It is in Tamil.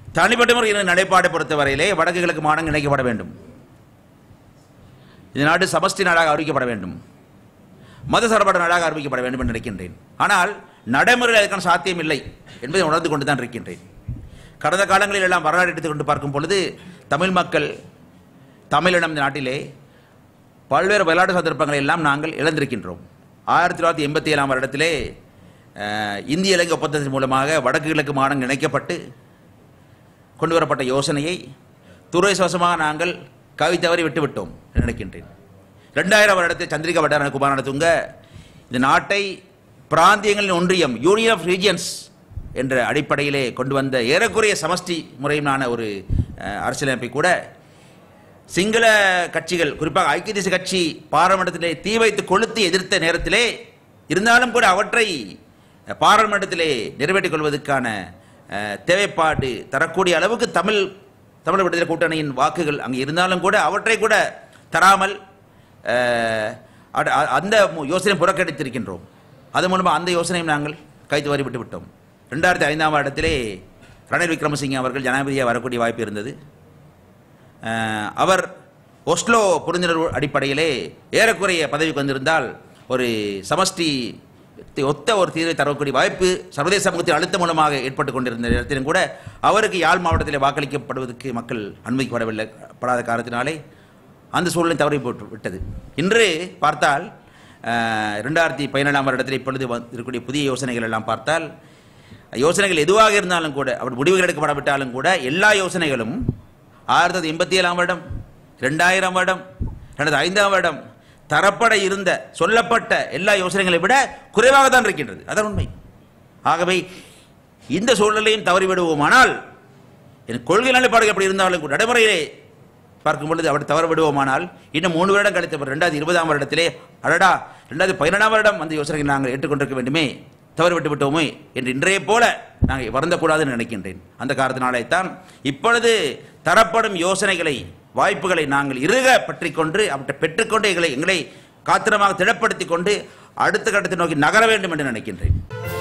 தனிப்பட்ட முறையில் நிலைப்பாடை பொறுத்தவரையிலே வடக்கு கிழக்கு மாநிலம் இணைக்கப்பட வேண்டும் இந்த நாடு சமஷ்டி நாடாக அறிவிக்கப்பட வேண்டும் மதசார்பற்ற நாடாக அறிவிக்கப்பட வேண்டும் என்று நினைக்கின்றேன் ஆனால் நடைமுறையில் அதற்கான சாத்தியம் இல்லை என்பதை உணர்ந்து கொண்டு தான் இருக்கின்றேன் கடந்த காலங்களில் எல்லாம் வரலாறு எடுத்துக்கொண்டு பார்க்கும் பொழுது தமிழ் மக்கள் தமிழினம் இந்த நாட்டிலே பல்வேறு விளையாட்டு சந்தர்ப்பங்களை எல்லாம் நாங்கள் இழந்திருக்கின்றோம் ஆயிரத்தி தொள்ளாயிரத்தி எண்பத்தி ஏழாம் வருடத்திலே அஹ், இந்திய இலங்கை ஒப்பந்தத்தின் மூலமாக வடக்கு கிழக்கு மாநிலம் இணைக்கப்பட்டு கொண்டு வரப்பட்ட யோசனையை துறைசுவசமாக நாங்கள் கவி தவறி விட்டுவிட்டோம் என்று நினைக்கின்றேன் ரெண்டாயிரம் வருடத்தில் சந்திரிகா வட்டார குமாரன துங்க இந்த நாட்டை பிராந்தியங்களின் ஒன்றியம் யூனியன் ஆஃப் ரீஜியன்ஸ் என்ற அடிப்படையிலே கொண்டு வந்த ஏறக்குறைய சமஷ்டி முறையிலான ஒரு அஹ், அரசியலமைப்பை கூட சிங்கள கட்சிகள் குறிப்பாக ஐக்கிய தேசிய கட்சி பாராளுமன்றத்திலே தீ வைத்து கொளுத்தி எதிர்த்த நேரத்திலே இருந்தாலும் கூட அவற்றை பாராளுமன்றத்திலே நிறைவேற்றிக் கொள்வதற்கான அஹ், தேவைப்பாடு தரக்கூடிய அளவுக்கு தமிழ் தமிழ் விடுதலை கூட்டணியின் வாக்குகள் அங்கே இருந்தாலும் கூட அவற்றை கூட தராமல் அஹ், அட- அ- அந்த மு- யோசனை புறக்கணித்திருக்கின்றோம் அது மூலமாக அந்த யோசனையும் நாங்கள் கைத்து வரி விட்டு விட்டோம் ரெண்டாயிரத்தி ஐந்தாம் வருடத்திலே ரணில் விக்ரமசிங்கே அவர்கள் ஜனாதிபதியாக வரக்கூடிய வாய்ப்பு இருந்தது அஹ், அவர் ஒஸ்லோ புரிந்துணர்வு அடிப்படையிலே ஏறக்குறைய பதவிக்கு வந்திருந்தால் ஒரு சமஷ்டி தி- ஒத்த ஒரு தீர்வை தரக்கூடிய வாய்ப்பு சர்வதேச சமூகத்தின் அழுத்தம் மூலமாக ஏற்பட்டு கொண்டிருந்த நேரத்திலும் கூட அவருக்கு யாழ் மாவட்டத்தில் வாக்களிக்கப்படுவதற்கு மக்கள் அனுமதிக்கப்படவில்லை படாத காரணத்தினாலே அந்த சூழ்நிலை தவறி போட்டு விட்டது இன்று பார்த்தால் அஹ், ரெண்டாயிரத்தி பதினேழாம் வருடத்தில் இப்பொழுது வந்து இருக்கக்கூடிய புதிய யோசனைகள் எல்லாம் பார்த்தால் யோசனைகள் எதுவாக இருந்தாலும் கூட அவர் முடிவுகள் எடுக்கப்படாவிட்டாலும் கூட எல்லா யோசனைகளும் ஆயிரத்தி தொள்ளாயிரத்தி எண்பத்தி ஏழாம் வருடம் ரெண்டாயிரம் வருடம் ரெண்டாயிரத்தி ஐந்தாம் வருடம் தரப்பட இருந்த சொல்லப்பட்ட எல்லா யோசனைகளை விட குறைவாக தான் இருக்கின்றது அதான் உண்மை ஆகவே இந்த சூழ்நிலையும் தவறிவிடுவோமானால் என் கொள்கை நிலைப்பாடுகள் எப்படி இருந்தாலும் கூட நடைமுறையிலே பார்க்கும் பொழுது அப்படி தவற விடுவோமானால் இன்னும் மூணு வருடம் கழித்த ரெண்டாயிரத்தி இருபதாம் வருடத்திலே அடடா ரெண்டாயிரத்தி பதினேழாம் வருடம் அந்த யோசனைகளை நாங்கள் ஏற்றுக்கொண்டிருக்க வேண்டுமே தவறு விட்டு விட்டோமே என்று இன்றைய போல நாங்கள் வருந்தக்கூடாதுன்னு நினைக்கின்றேன் அந்த காரணத்தினாலே தான் இப்பொழுது தரப்படும் யோசனைகளை வாய்ப்புகளை நாங்கள் இறுக பற்றிக் கொண்டு அவற்றை பெற்றுக்கொண்டு எங்களை எங்களை காத்திரமாக திடப்படுத்திக் கொண்டு அடுத்த கட்டத்தை நோக்கி நகர வேண்டும் என்று நினைக்கின்றேன்